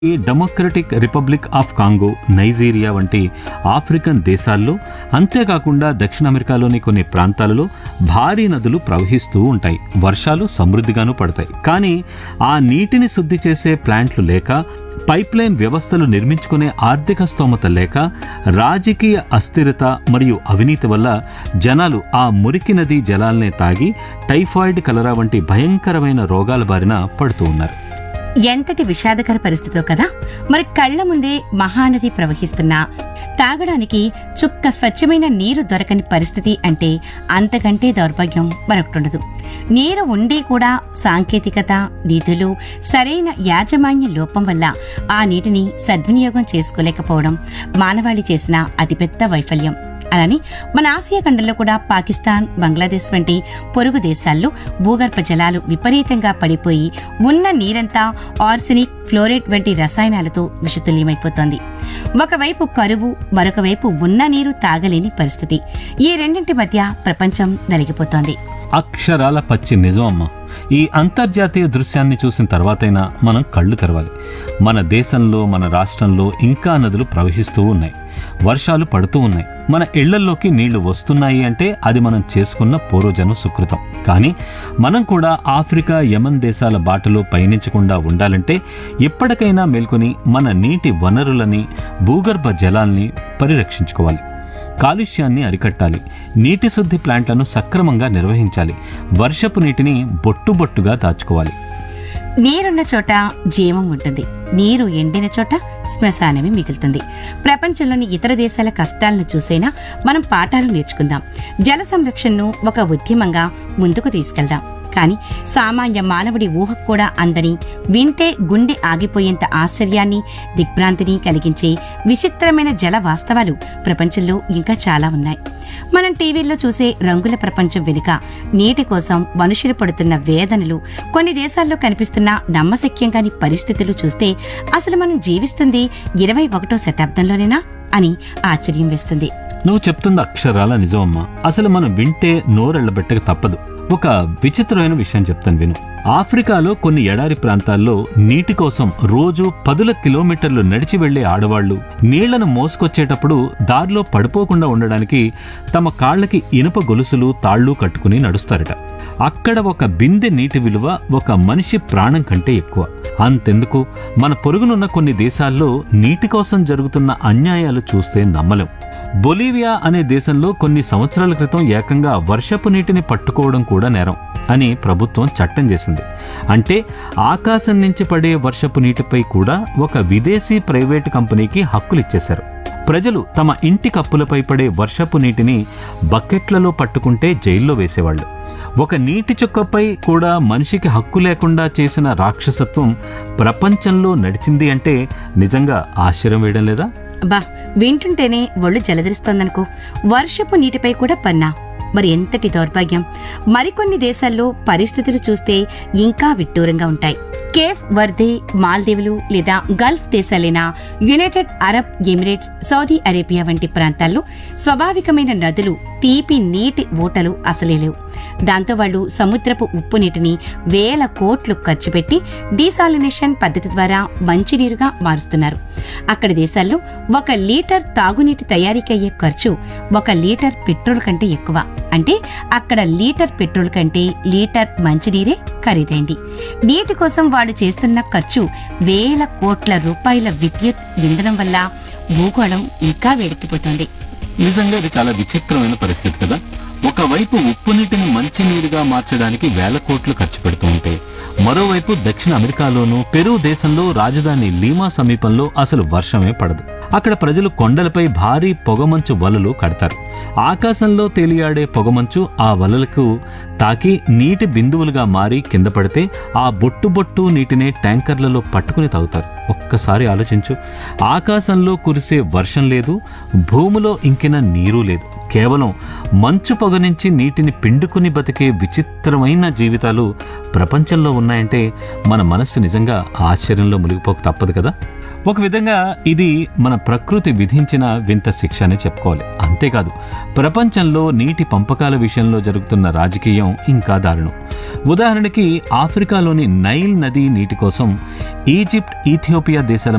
ఈ Democratic Republic of Congo Nigeria వంటి African దేశాల్లో అంతేకాకుండా దక్షిణ అమెరికాలోని కొన్ని ప్రాంతాలలో భారీ నదులు ప్రవహిస్తూ ఉంటాయి వర్షాలు సమృద్ధిగాను పడతాయి కానీ ఆ నీటిని శుద్ధి చేసే ప్లాంట్లు లేక పైప్లైన్ వ్యవస్థలు నిర్మించుకునే ఆర్థిక స్తోమత లేక రాజకీయ అస్థిరత మరియు అవినీతి వల్ల జనాలు ఆ మురికి నది జలాల్నే తాగి టైఫాయిడ్ కలరా వంటి భయంకరమైన రోగాల బారిన పడుతూ ఉన్నారు ఎంతటి విషాదకర పరిస్థితో కదా మరి కళ్ల ముందే మహానది ప్రవహిస్తున్నా తాగడానికి చుక్క స్వచ్ఛమైన నీరు దొరకని పరిస్థితి అంటే అంతకంటే దౌర్భాగ్యం మరొకటుండదు నీరు ఉండి కూడా సాంకేతికత నిధులు సరైన యాజమాన్య లోపం వల్ల ఆ నీటిని సద్వినియోగం చేసుకోలేకపోవడం మానవాళి చేసిన అతిపెద్ద వైఫల్యం అలానే మన ఆసియా ఖండంలో కూడా పాకిస్తాన్ బంగ్లాదేశ్ వంటి పొరుగు దేశాల్లో భూగర్భ జలాలు విపరీతంగా పడిపోయి ఉన్న నీరంతా ఆర్సెనిక్ ఫ్లోరైడ్ వంటి రసాయనాలతో విషతుల్యమైపోతోంది ఒకవైపు కరువు మరొక వైపు ఉన్న నీరు తాగలేని పరిస్థితి ఈ రెండింటి మధ్య ప్రపంచం నలిగిపోతోంది అక్షరాల పచ్చి నిజం అమ్మా ఈ అంతర్జాతీయ దృశ్యాన్ని చూసిన తర్వాతైనా మనం కళ్ళు తెరవాలి మన దేశంలో మన రాష్ట్రంలో ఇంకా నదులు ప్రవహిస్తూ ఉన్నాయి వర్షాలు పడుతూ ఉన్నాయి మన ఇళ్లల్లోకి నీళ్లు వస్తున్నాయి అంటే అది మనం చేసుకున్న పూర్వజన్మ సుకృతం కానీ మనం కూడా ఆఫ్రికా యమన్ దేశాల బాటలో పయనించకుండా ఉండాలంటే ఎప్పటికైనా మేల్కొని మన నీటి వనరులని భూగర్భ జలాల్ని పరిరక్షించుకోవాలి కాలుష్యాన్ని అరికట్టాలి నీటి శుద్ధి ప్లాంట్లను సక్రమంగా నిర్వహించాలి వర్షపు నీటిని బొట్టుబొట్టుగా దాచుకోవాలి నీరున్న చోట జీవం ఉంటుంది నీరు ఎండిన చోట శ్మశానమే మిగులుతుంది ప్రపంచంలోని ఇతర దేశాల కష్టాలను చూసైనా మనం పాఠాలు నేర్చుకుందాం జల సంరక్షణను ఒక ఉద్యమంగా ముందుకు తీసుకెళ్దాం కానీ సామాన్య మానవుడి ఊహకు కూడా అందని వింటే గుండె ఆగిపోయేంత ఆశ్చర్యాన్ని దిగ్భ్రాంతిని కలిగించే విచిత్రమైన జల వాస్తవాలు ప్రపంచంలో ఇంకా చాలా ఉన్నాయి మనం టీవీల్లో చూసే రంగుల ప్రపంచం వెనుక నీటి కోసం మనుషులు పడుతున్న వేదనలు కొన్ని దేశాల్లో కనిపిస్తున్న నమ్మశక్యం కాని పరిస్థితులు చూస్తే అసలు మనం జీవిస్తుంది ఇరవై ఒకటో శతాబ్దంలోనేనా అని ఆశ్చర్యం వేస్తుంది నువ్వు చెప్తుంది అక్షరాల నిజమమ్మా అసలు మనం వింటే నోరెళ్లబెట్టక తప్పదు ఒక విచిత్రమైన విషయం చెప్తాను విను ఆఫ్రికాలో కొన్ని ఎడారి ప్రాంతాల్లో నీటి కోసం రోజు పదుల కిలోమీటర్లు నడిచి వెళ్లే ఆడవాళ్లు నీళ్లను మోసుకొచ్చేటప్పుడు దారిలో పడిపోకుండా ఉండడానికి తమ కాళ్ళకి ఇనుప గొలుసులు తాళ్లు కట్టుకుని నడుస్తారట అక్కడ ఒక బిందె నీటి విలువ ఒక మనిషి ప్రాణం కంటే ఎక్కువ అంతెందుకు మన పొరుగునున్న కొన్ని దేశాల్లో నీటి కోసం జరుగుతున్న అన్యాయాలు చూస్తే నమ్మలేం బొలీవియా అనే దేశంలో కొన్ని సంవత్సరాల క్రితం ఏకంగా వర్షపు నీటిని పట్టుకోవడం కూడా నేరం అని ప్రభుత్వం చట్టం చేసింది అంటే ఆకాశం నుంచి పడే వర్షపు నీటిపై కూడా ఒక విదేశీ ప్రైవేటు కంపెనీకి హక్కులు ఇచ్చేశారు ప్రజలు తమ ఇంటి కప్పులపై పడే వర్షపు నీటిని బకెట్లలో పట్టుకుంటే జైల్లో వేసేవాళ్ళు ఒక నీటి చుక్కపై కూడా మనిషికి హక్కు లేకుండా చేసిన రాక్షసత్వం ప్రపంచంలో నడిచింది అంటే నిజంగా ఆశ్చర్యం వేయడం లేదా బా వింటుంటేనే ఒళ్ళు జలధరిస్తోందనుకో వర్షపు నీటిపై కూడా పన్నా మరి ఎంతటి దౌర్భాగ్యం మరికొన్ని దేశాల్లో పరిస్థితులు చూస్తే ఇంకా విడ్డూరంగా ఉంటాయి కేఫ్ వర్దే మాల్దీవులు లేదా గల్ఫ్ దేశాలైన United Arab Emirates Saudi Arabia వంటి ప్రాంతాల్లో స్వాభావికమైన నదులు తీపి నీటి ఊటలు అసలే లేవు దాంతో వాళ్ళు సముద్రపు ఉప్పు నీటిని వేల కోట్లు ఖర్చు పెట్టి డీసాలినేషన్ పద్ధతి ద్వారా మంచినీరుగా మారుస్తున్నారు అక్కడి దేశాల్లో ఒక లీటర్ తాగునీటి తయారీకి అయ్యే ఖర్చు ఒక లీటర్ పెట్రోల్ కంటే ఎక్కువ అంటే అక్కడ లీటర్ పెట్రోల్ కంటే లీటర్ మంచినీరే ఖరీదైంది నీటి కోసం వాళ్ళు చేస్తున్న ఖర్చు వేల కోట్ల రూపాయల విద్యుత్ ఇంధనం వల్ల భూగోళం ఇంకా వేడెక్కిపోతోంది నిజంగా ఇది చాలా విచిత్రమైన పరిస్థితి కదా ఒకవైపు ఉప్పు నీటిని మంచినీరుగా మార్చడానికి వేల కోట్లు ఖర్చు పెడుతూ ఉంటే మరోవైపు దక్షిణ అమెరికాలోనూ పెరు దేశంలో రాజధాని లీమా సమీపంలో అసలు వర్షమే పడదు అక్కడ ప్రజలు కొండలపై భారీ పొగమంచు వలలు కడతారు ఆకాశంలో తేలియాడే పొగమంచు ఆ వలలకు తాకి నీటి బిందువులుగా మారి కింద పడితే ఆ బొట్టు బొట్టు నీటినే ట్యాంకర్లలో పట్టుకుని తాగుతారు ఒక్కసారి ఆలోచించు ఆకాశంలో కురిసే వర్షం లేదు భూమిలో ఇంకిన నీరు లేదు కేవలం మంచు పొగ నుంచి నీటిని పిండుకుని బతికే విచిత్రమైన జీవితాలు ప్రపంచంలో ఉన్నాయంటే మన మనస్సు నిజంగా ఆశ్చర్యంలో మునిగిపోక తప్పదు కదా ఒక విధంగా ఇది మన ప్రకృతి విధించిన వింత శిక్ష అని చెప్పుకోవాలి అంతేకాదు ప్రపంచంలో నీటి పంపకాల విషయంలో జరుగుతున్న రాజకీయం ఇంకా దారుణం ఉదాహరణకి ఆఫ్రికాలోని నైల్ నది నీటి కోసం ఈజిప్ట్ ఈథియోపియా దేశాల